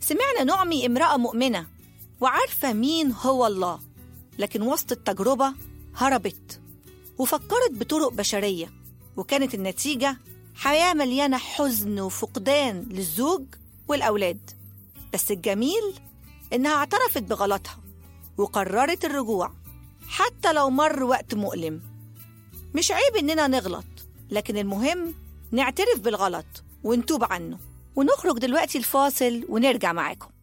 سمعنا نعمي امرأة مؤمنة وعارفة مين هو الله لكن وسط التجربة هربت وفكرت بطرق بشرية وكانت النتيجة حياة مليانة حزن وفقدان للزوج والأولاد بس الجميل إنها اعترفت بغلطها وقررت الرجوع حتى لو مر وقت مؤلم مش عيب إننا نغلط لكن المهم نعترف بالغلط ونتوب عنه ونخرج دلوقتي الفاصل ونرجع معاكم